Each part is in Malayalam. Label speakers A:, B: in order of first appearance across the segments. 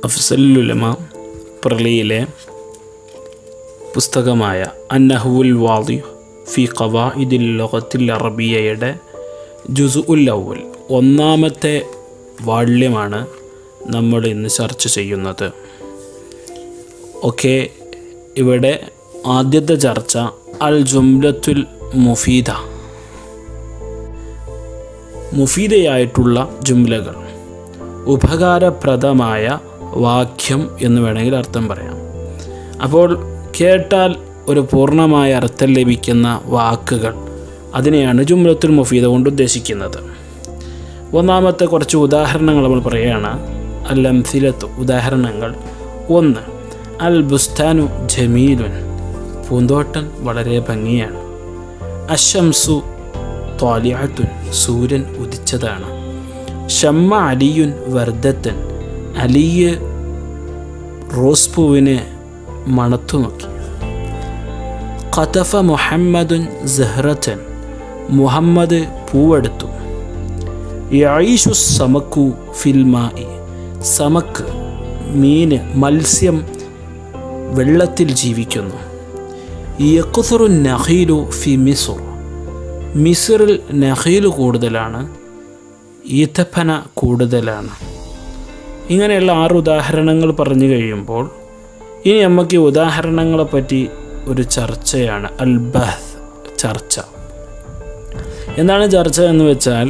A: അഫ്സലുലമ പ്രളിയിലെ പുസ്തകമായ അന്നഹുൽ വാദി ഫി ഖവാഇദിൽ ലൊഹത്തിൽ അറബിയയുടെ ജുസു ഉൽ അവൽ ഒന്നാമത്തെ വാള്യമാണ് നമ്മൾ ഇന്ന് ചർച്ച ചെയ്യുന്നത് ഓക്കെ ഇവിടെ ആദ്യത്തെ ചർച്ച അൽ ജുംലത്തുൽ മുഫീദ മുഫീദയായിട്ടുള്ള ജുംലകൾ ഉപകാരപ്രദമായ വാക്യം എന്ന് വേണമെങ്കിൽ അർത്ഥം പറയാം അപ്പോൾ കേട്ടാൽ ഒരു പൂർണ്ണമായ അർത്ഥം ലഭിക്കുന്ന വാക്കുകൾ അതിനെയാണ് ജുംലത്തുൽ മുഫീദ കൊണ്ട് ഉദ്ദേശിക്കുന്നത് ഒന്നാമത്തെ കുറച്ച് ഉദാഹരണങ്ങൾ നമ്മൾ പറയുകയാണ് അൽ അംസിലത്ത് ഉദാഹരണങ്ങൾ ഒന്ന് അൽ ബുസ്താനു ജമീലുൻ പൂന്തോട്ടം വളരെ ഭംഗിയാണ് അശംസു ത്വാലിഅത്തുൻ സൂര്യൻ ഉദിച്ചതാണ് ഷമ്മ അലിയുൻ വർദ്ധത്തൻ അലിയ് റോസ് പൂവിനെ മണത്തു നോക്കി ഖതഫ മുഹമ്മദുൻ സഹ്റത്തൻ മുഹമ്മദ് പൂവെടുത്തു യഈഷു സമക്കു ഫിൽമായി സമക്ക് മീന് മത്സ്യം വെള്ളത്തിൽ ജീവിക്കുന്നു യക്കുസുറു നഹീലു ഫി മിസുർ മിസുറിൽ നഹീൽ കൂടുതലാണ് ഈത്തപ്പന കൂടുതലാണ് ഇങ്ങനെയുള്ള ആറ് ഉദാഹരണങ്ങൾ പറഞ്ഞു കഴിയുമ്പോൾ ഇനി നമുക്ക് ഈ ഉദാഹരണങ്ങളെ പറ്റി ഒരു ചർച്ചയാണ് അൽ ബഹ് ചർച്ച എന്താണ് ചർച്ച എന്ന് വെച്ചാൽ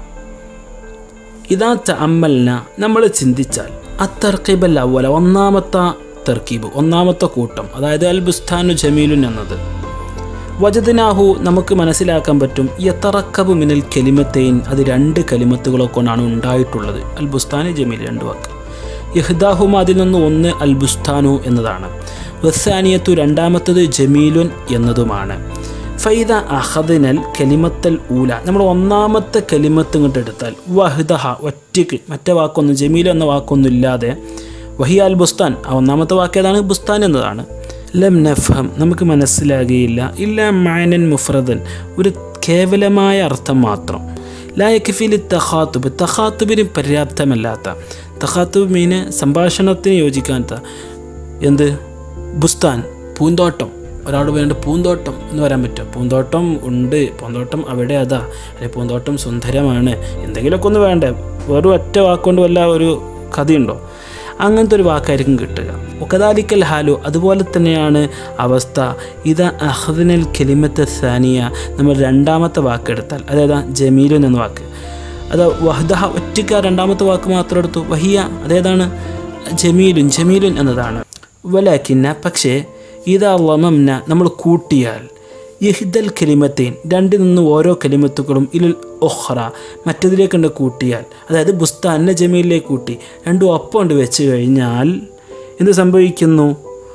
A: ഇതാ തമ്മൽന നമ്മൾ ചിന്തിച്ചാൽ അത്തർക്കീബൽ അവല ഒന്നാമത്തെ തർക്കീബ് ഒന്നാമത്തെ കൂട്ടം അതായത് അൽ ബുസ്താനു ജമീലുൻ എന്നത് വജദിനാഹു നമുക്ക് മനസ്സിലാക്കാൻ പറ്റും യത്തറക്കബ് മിനൽ കെലിമത്തേൻ അത് രണ്ട് കലിമത്തുകളെ കൊണ്ടാണ് ഉണ്ടായിട്ടുള്ളത് അൽ ബുസ്താനു ജമീൽ രണ്ട് വാക്ക് യഹ്ദാഹും അതിൽ നിന്ന് ഒന്ന് അൽ ബുസ്താനു എന്നതാണ് വസാനിയത്തു രണ്ടാമത്തത് ജമീലുൻ എന്നതുമാണ് ഫൈദ അഹദിനൽ കലിമത്തൽ ഊല നമ്മൾ ഒന്നാമത്തെ കലിമത്ത് ഇങ്ങോട്ട് എടുത്താൽ വഹ്ദഹ ഒറ്റയ്ക്ക് മറ്റേ വാക്കൊന്നും ജമീൽ എന്ന വാക്കൊന്നും ഇല്ലാതെ വഹി അൽ ബുസ്താൻ ആ ഒന്നാമത്തെ വാക്ക് ഏതാണ് ബുസ്താൻ എന്നതാണ് ലം നഫഹം നമുക്ക് മനസ്സിലാകുകയില്ല ഇല്ല മാനൻ മുഫ്രദൻ ഒരു കേവലമായ അർത്ഥം മാത്രം ലായക്കിഫിൽ തഹാത്തുബ് തഹാത്തുബിന് പര്യാപ്തമല്ലാത്ത തഹാത്തുബ് മീന് സംഭാഷണത്തിന് യോജിക്കാത്ത എന്ത് ബുസ്താൻ പൂന്തോട്ടം ഒരാൾ വേണ്ട പൂന്തോട്ടം എന്ന് പറയാൻ പറ്റും പൂന്തോട്ടം ഉണ്ട് പൂന്തോട്ടം അവിടെ അതാ അല്ലെ പൂന്തോട്ടം സുന്ദരമാണ് എന്തെങ്കിലുമൊക്കെ ഒന്ന് വേണ്ടേ വെറും ഒറ്റ വാക്കുകൊണ്ട് വല്ല ഒരു കഥയുണ്ടോ അങ്ങനത്തെ ഒരു വാക്കായിരിക്കും കിട്ടുക ഒക്കദാലിക്കൽ ഹാലു അതുപോലെ തന്നെയാണ് അവസ്ഥ ഇത് അഹ്ദിനൽ കെലിമത്ത് സാനിയ നമ്മൾ രണ്ടാമത്തെ വാക്കെടുത്താൽ അതായത് ജമീലുൻ എന്ന വാക്ക് അത് വഹ്ദഹ ഒറ്റയ്ക്ക് രണ്ടാമത്തെ വാക്ക് മാത്രം എടുത്തു വഹിയ അതേതാണ് ജമീലുൻ ജമീലുൻ എന്നതാണ് വലാക്കിന്ന പക്ഷേ ഇതാ ലമംന നമ്മൾ കൂട്ടിയാൽ യഹിദൽ കലിമത്തേൻ രണ്ടിൽ നിന്ന് ഓരോ കലിമത്തുകളും ഇൽ ഒഹ്റ മറ്റതിലേക്ക് കൊണ്ട് കൂട്ടിയാൽ അതായത് ബുസ്താനെ ജമീലിലേക്ക് കൂട്ടി രണ്ടും ഒപ്പം കൊണ്ട് വെച്ച് കഴിഞ്ഞാൽ എന്ത് സംഭവിക്കുന്നു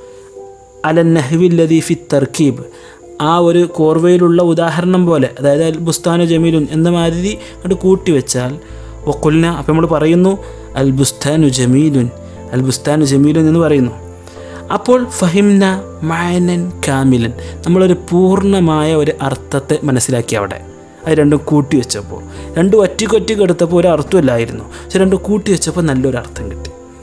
A: അല നഹ്വില്ലതി ഫി തർക്കീബ് ആ ഒരു കോർവയിലുള്ള ഉദാഹരണം പോലെ അതായത് അൽ ബുസ്താനു ജമീലുൻ എന്ന മാതിരി അത് കൂട്ടി വെച്ചാൽ ഒക്കൊല്ല അപ്പം നമ്മൾ പറയുന്നു അൽ ബുസ്താനു ജമീലുൻ അൽ ബുസ്താനു ജമീലുൻ എന്ന് പറയുന്നു അപ്പോൾ ഫഹിംന മായനൻ കാമിലൻ നമ്മളൊരു പൂർണ്ണമായ ഒരു അർത്ഥത്തെ മനസ്സിലാക്കി അവിടെ അത് രണ്ടും കൂട്ടി വെച്ചപ്പോൾ രണ്ടും ഒറ്റയ്ക്കൊറ്റയ്ക്ക് എടുത്തപ്പോൾ ഒരു അർത്ഥമില്ലായിരുന്നു പക്ഷെ രണ്ടും കൂട്ടി വെച്ചപ്പോൾ നല്ലൊരു അർത്ഥം കിട്ടി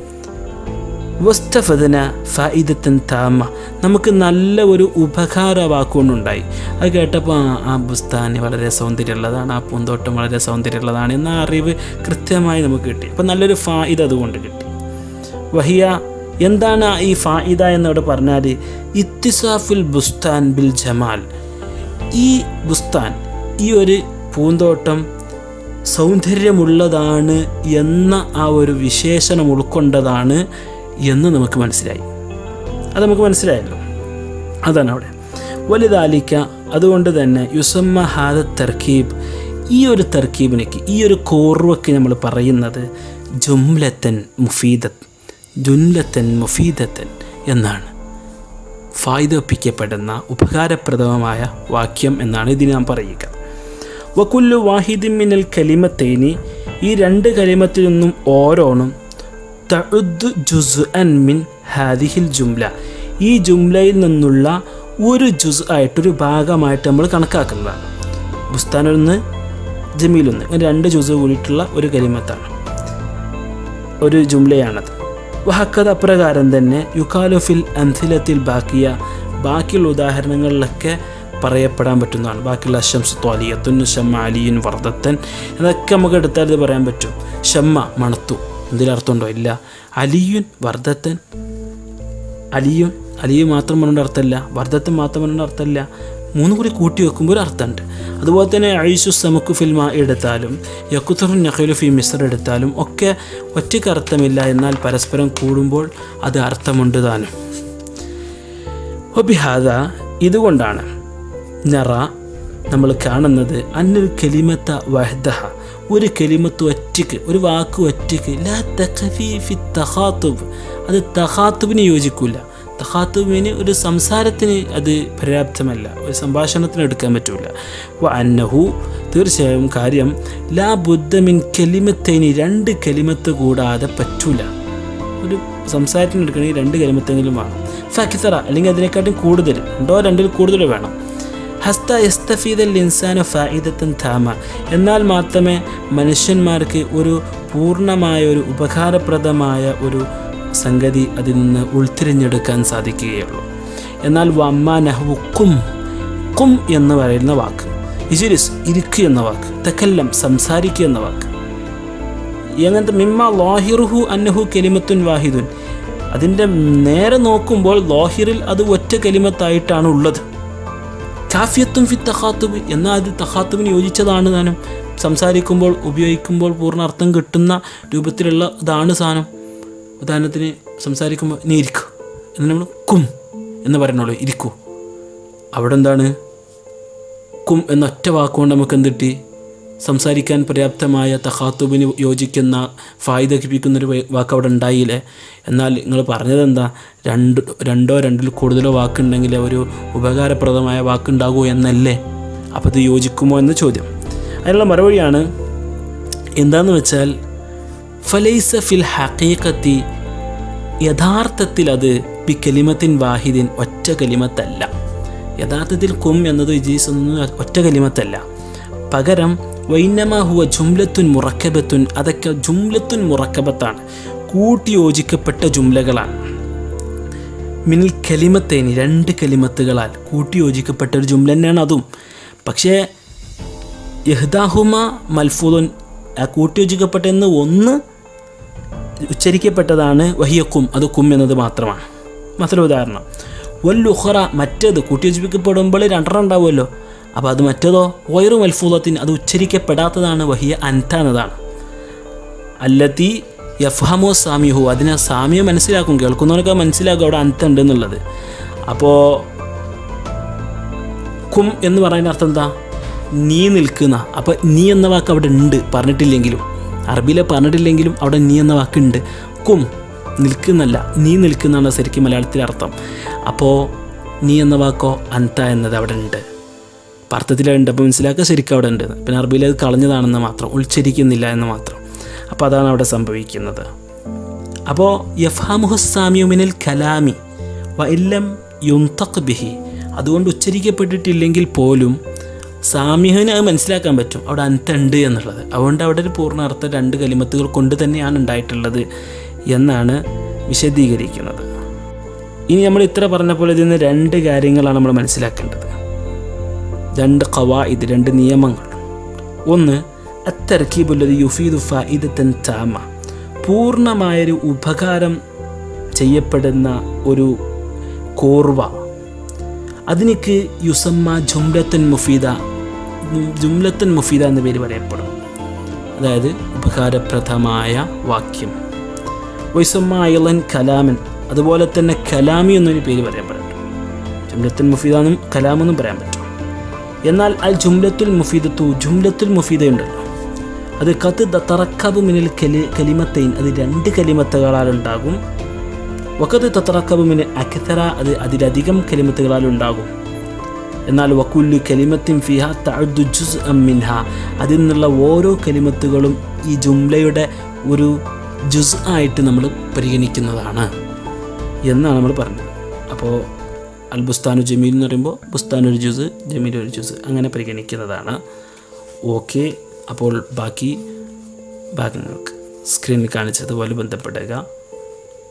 A: വസ്തഫദന ഫൈദത്തൻ താമ നമുക്ക് നല്ല ഒരു ഉപകാര വാക്കുകൊണ്ടുണ്ടായി അത് കേട്ടപ്പോൾ ആ ആ ബുസ്താനി വളരെ സൗന്ദര്യമുള്ളതാണ് ആ പൂന്തോട്ടം വളരെ സൗന്ദര്യമുള്ളതാണ് എന്ന അറിവ് കൃത്യമായി നമുക്ക് കിട്ടി അപ്പോൾ നല്ലൊരു ഫായിദ അതുകൊണ്ട് കിട്ടി വഹിയ എന്താണ് ഈ ഫായിദ എന്നോട് പറഞ്ഞാൽ ഇത്തിസാഫുൽ ബുസ്താൻ ബിൽ ജമാൽ ഈ ബുസ്താൻ ഈ ഒരു പൂന്തോട്ടം സൗന്ദര്യമുള്ളതാണ് എന്ന ആ ഒരു വിശേഷണം ഉൾക്കൊണ്ടതാണ് എന്ന് നമുക്ക് മനസ്സിലായി അത് നമുക്ക് മനസ്സിലായല്ലോ അതാണ് അവിടെ വലുതാലിക്ക അതുകൊണ്ട് തന്നെ യുസമ്മ ഹാദ തർക്കീബ് ഈ ഒരു തർക്കീബിലേക്ക് ഈ ഒരു കോർവയ്ക്ക് നമ്മൾ പറയുന്നത് ജുംലത്തൻ മുഫീദത്ത് ജുൻലത്തൻ മുഫീദത്തൻ എന്നാണ് ഫായ്ദപ്പിക്കപ്പെടുന്ന ഉപകാരപ്രദമായ വാക്യം എന്നാണ് ഇതിന് നാം പറയുക വക്കുല്ലു വാഹിദിൻ മിനൽ കലിമത്തേനി ഈ രണ്ട് കലിമത്തിൽ നിന്നും ഓരോന്നും തഴുദ് ജുസ് അൻ മിൻ ഹാദിഹിൽ ജുംല ഈ ജുംലയിൽ നിന്നുള്ള ഒരു ജുസ് ആയിട്ടൊരു ഭാഗമായിട്ട് നമ്മൾ കണക്കാക്കുന്നതാണ് ബുസ്താനൊന്ന് ജമീലൊന്ന് ഇങ്ങനെ രണ്ട് ജുസ് കൂടിയിട്ടുള്ള ഒരു കലിമത്താണ് ഒരു ജുംലയാണത് വഹക്കത് അപ്രകാരം തന്നെ യുക്കാലുഫിൽ അൻസിലത്തിൽ ബാക്കിയ ബാക്കിയുള്ള ഉദാഹരണങ്ങളിലൊക്കെ പറയപ്പെടാൻ പറ്റുന്നതാണ് ബാക്കിയുള്ള ഷംസ് ത്വാലിയത്തുൻ ഷമ്മ അലിയുൻ വർദ്ധത്തൻ എന്നൊക്കെ നമുക്ക് എടുത്താൽ ഇത് പറയാൻ പറ്റും ഷമ്മ മണത്തു എന്തിലർത്ഥമുണ്ടോ ഇല്ല അലിയുൻ വർദ്ധത്തൻ അലിയും അലിയു മാത്രം പറഞ്ഞ അർത്ഥമല്ല വർദ്ധത്തും മാത്രം പറഞ്ഞ അർത്ഥമല്ല മൂന്ന് കൂടി കൂട്ടി വെക്കുമ്പോൾ ഒരു അർത്ഥമുണ്ട് അതുപോലെ തന്നെ ഐഷു സമക്കു ഫിൽമ എടുത്താലും യക്കുത്തുർ നഖലു ഫി മിസ്ർ എടുത്താലും ഒക്കെ ഒറ്റയ്ക്ക് അർത്ഥമില്ല എന്നാൽ പരസ്പരം കൂടുമ്പോൾ അത് അർത്ഥമുണ്ട് താനും ഒബിഹാദ ഇതുകൊണ്ടാണ് ഞറ നമ്മൾ കാണുന്നത് അന്നൊരു കെലിമത്ത വഹദഹ ഒരു കെലിമത്ത് ഒറ്റയ്ക്ക് ഒരു വാക്ക് ഒറ്റയ്ക്ക് ലാ തഖഫി ഫി തഹാത്തുബ് അത് തഹാത്തുബിന് യോജിക്കില്ല തഹാത്തുബിന് ഒരു സംസാരത്തിന് അത് പര്യാപ്തമല്ല ഒരു സംഭാഷണത്തിന് എടുക്കാൻ പറ്റില്ല വ അന്നഹു തീർച്ചയായും കാര്യം ലാ ബുദ്ധമിൻ കെലിമത്തേനി രണ്ട് കെലിമത്ത് കൂടാതെ പറ്റൂല ഒരു സംസാരത്തിന് എടുക്കണമെങ്കിൽ രണ്ട് കലിമത്തെങ്കിലും വേണം ഫക്കിസറ അല്ലെങ്കിൽ അതിനെക്കാട്ടും കൂടുതൽ രണ്ടോ രണ്ടിൽ കൂടുതൽ വേണം ഹസ്ത എസ്തഫീദൽ ഇൻസാന ഫായിദത്തൻ ധാമ എന്നാൽ മാത്രമേ മനുഷ്യന്മാർക്ക് ഒരു പൂർണ്ണമായ ഒരു ഉപകാരപ്രദമായ ഒരു സംഗതി അതിൽ നിന്ന് ഉൾത്തിരിഞ്ഞെടുക്കാൻ സാധിക്കുകയുള്ളൂ എന്നാൽ വമ്മ നഹു കും കും എന്ന് പറയുന്ന വാക്ക് ഇജിരിസ് ഇരിക്കുക എന്ന വാക്ക് തെക്കല്ലം സംസാരിക്കുക എന്ന വാക്ക് എങ്ങനത്തെ മിമ്മ ലോഹിറുഹു അന്നഹു കെലിമത്തുൻ വാഹിദുൻ അതിൻ്റെ നേരെ നോക്കുമ്പോൾ ലോഹിറിൽ അത് ഒറ്റ കെലിമത്തായിട്ടാണ് ഉള്ളത് കാഫിയത്തും ഫി തഹാത്തുബ് എന്നാൽ അത് തഹാത്തുബിന് യോജിച്ചതാണ് താനും സംസാരിക്കുമ്പോൾ ഉപയോഗിക്കുമ്പോൾ പൂർണ്ണ അർത്ഥം കിട്ടുന്ന രൂപത്തിലുള്ള ഇതാണ് സാധനം ഉദാഹരണത്തിന് സംസാരിക്കുമ്പോൾ നീ ഇരിക്കൂ എന്ന് നമ്മൾ കും എന്ന് പറയണുള്ളൂ ഇരിക്കൂ അവിടെ എന്താണ് കും എന്ന ഒറ്റ വാക്കുകൊണ്ട് നമുക്ക് എന്തിട്ടി സംസാരിക്കാൻ പര്യാപ്തമായ തഹാത്തുബിന് യോജിക്കുന്ന ഫായ്ദ ലഭിക്കുന്നൊരു വാക്ക് അവിടെ ഉണ്ടായില്ലേ എന്നാൽ നിങ്ങൾ പറഞ്ഞത് എന്താ രണ്ട് രണ്ടോ രണ്ടിൽ കൂടുതലോ വാക്കുണ്ടെങ്കിൽ ഒരു ഉപകാരപ്രദമായ വാക്കുണ്ടാകുമോ എന്നല്ലേ അപ്പോൾ ഇത് യോജിക്കുമോ എന്ന ചോദ്യം അതിനുള്ള മറുപടിയാണ് എന്താന്ന് വെച്ചാൽ ഫലൈസ ഫിൽ ഹക്കീക്കത്തി യഥാർത്ഥത്തിൽ അത് ബി കലിമത്തിൻ വാഹിദിൻ ഒറ്റ കലിമത്തല്ല യഥാർത്ഥത്തിൽ കും എന്നത് ഇജീസ് എന്നത് ഒറ്റ കലിമത്തല്ല പകരം വൈനമ ഹുവ ജുംലത്തുൻ മുറക്കബത്തുൻ അതൊക്കെ ജുംലത്തുൻ മുറക്കബത്താണ് കൂട്ടി യോജിക്കപ്പെട്ട ജുംലകളാണ് മിനിൽ കലിമത്തേനി രണ്ട് കലിമത്തുകളാൽ കൂട്ടി യോജിക്കപ്പെട്ട ഒരു ജുംല തന്നെയാണ് അതും പക്ഷേ യഹ്ദാഹുമ മൽഫൂദുൻ ആ കൂട്ടി യോജിക്കപ്പെട്ടെന്ന് ഒന്ന് ഉച്ചരിക്കപ്പെട്ടതാണ് വഹിയ കും അത് കും എന്നത് മാത്രമാണ് മറ്റൊരു ഉദാഹരണം വല്ലുഹറ മറ്റേത് കൂട്ടിയോജിപ്പിക്കപ്പെടുമ്പോൾ രണ്ടെണ്ണം ഉണ്ടാവുമല്ലോ അപ്പോൾ അത് മറ്റേതോ വയറു മൽഫൂദത്തിന് അത് ഉച്ചരിക്കപ്പെടാത്തതാണ് വഹിയ അൻത എന്നതാണ് അല്ലത്തി യഫ്ഹമോ സാമിഹു അതിനെ സാമിയെ മനസ്സിലാക്കും കേൾക്കുന്നവനൊക്കെ മനസ്സിലാക്കും അവിടെ അൻത ഉണ്ട് എന്നുള്ളത് അപ്പോൾ കും എന്ന് പറയുന്ന അർത്ഥം എന്താ നീ നിൽക്കുന്ന അപ്പോൾ നീ എന്ന വാക്ക് അവിടെ ഉണ്ട് പറഞ്ഞിട്ടില്ലെങ്കിലും അറബിയിലെ പറഞ്ഞിട്ടില്ലെങ്കിലും അവിടെ നീ എന്ന വാക്കുണ്ട് കും നിൽക്കുന്നല്ല നീ നിൽക്കുന്നതാണ് ശരിക്കും മലയാളത്തിലെ അർത്ഥം അപ്പോൾ നീ എന്ന വാക്കോ അൻത എന്നത് അവിടെ ഉണ്ട് അപ്പം അർത്ഥത്തിലുണ്ട് അപ്പോൾ മനസ്സിലാക്കുക ശരിക്കും അവിടെ ഉണ്ട് പിന്നെ അറബിയിൽ അത് കളഞ്ഞതാണെന്ന് മാത്രം ഉൾച്ചരിക്കുന്നില്ല എന്ന് മാത്രം അപ്പോൾ അതാണ് അവിടെ സംഭവിക്കുന്നത് അപ്പോൾ യഫാമുഹസാമിയുമിനൽ കലാമി വ ഇല്ലം യുന്തഖ് ബിഹി അതുകൊണ്ട് ഉച്ചരിക്കപ്പെട്ടിട്ടില്ലെങ്കിൽ പോലും സാമ്യഹന് അത് മനസ്സിലാക്കാൻ പറ്റും അവിടെ അന്തണ്ട് എന്നുള്ളത് അതുകൊണ്ട് അവിടെ ഒരു പൂർണ്ണ അർത്ഥം രണ്ട് കലിമത്തുകൾ കൊണ്ട് തന്നെയാണ് ഉണ്ടായിട്ടുള്ളത് എന്നാണ് വിശദീകരിക്കുന്നത് ഇനി നമ്മൾ ഇത്ര പറഞ്ഞ പോലെ ഇതിൽ നിന്ന് രണ്ട് കാര്യങ്ങളാണ് നമ്മൾ മനസ്സിലാക്കേണ്ടത് രണ്ട് ഖവായിദ് രണ്ട് നിയമങ്ങൾ ഒന്ന് അത്തർക്കീബുല്ലത് യുഫീദു ഫായിദത്തൻ താമ പൂർണ്ണമായൊരു ഉപകാരം ചെയ്യപ്പെടുന്ന ഒരു കോർവ അതിനിക്ക് യുസമ്മ ജുംലത്തൻ മുഫീദ ജുംലത്തൻ മുഫീദ എന്ന പേര് പറയപ്പെടും അതായത് ഉപകാരപ്രദമായ വാക്യം വൈസമ്മ അയലൻ കലാമൻ അതുപോലെ തന്നെ കലാമി എന്നൊരു പേര് പറയപ്പെടുന്നുണ്ട് ജുംലത്തുൽ മുഫീദ എന്നും കലാമെന്നും പറയാൻ പറ്റും എന്നാൽ അൽ ജുംലത്തുൽ മുഫീദത്തു ജുംലത്തുൽ മുഫീദയുണ്ടല്ലോ അത് കത്ത് തറക്കബ് മിനിൽ കലി കലിമത്തൈൻ അത് രണ്ട് കലിമത്തുകളാൽ ഉണ്ടാകും വക്കത്ത് തത്തറക്കബ് മിന് അക്കത്തറ അത് അതിലധികം കലിമത്തുകളാൽ ഉണ്ടാകും എന്നാൽ വക്കുല്ലു കലിമത്തിൻ ഫിഹ തഅദ്ദു ജുസ് മിൻഹ അതിൽ നിന്നുള്ള ഓരോ കലിമത്തുകളും ഈ ജുംലയുടെ ഒരു ജുസ് ആയിട്ട് നമ്മൾ പരിഗണിക്കുന്നതാണ് എന്നാണ് നമ്മൾ പറഞ്ഞത് അപ്പോൾ അൽ ബുസ്താനു ജമീൽ എന്ന് പറയുമ്പോൾ ബുസ്താൻ ഒരു ജ്യൂസ് ജമീൽ ഒരു ജ്യൂസ് അങ്ങനെ പരിഗണിക്കുന്നതാണ് ഓക്കെ അപ്പോൾ ബാക്കി ഭാഗങ്ങൾക്ക് സ്ക്രീനിൽ കാണിച്ചതുപോലെ ബന്ധപ്പെടുക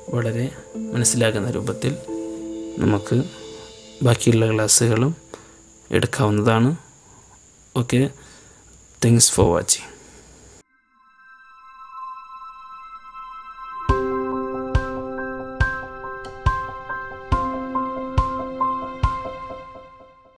A: വളരെ മനസ്സിലാകുന്ന രൂപത്തിൽ നമുക്ക് ബാക്കിയുള്ള ക്ലാസ്സുകളും എടുക്കാവുന്നതാണ് ഓക്കെ താങ്ക്സ് ഫോർ വാച്ചിങ്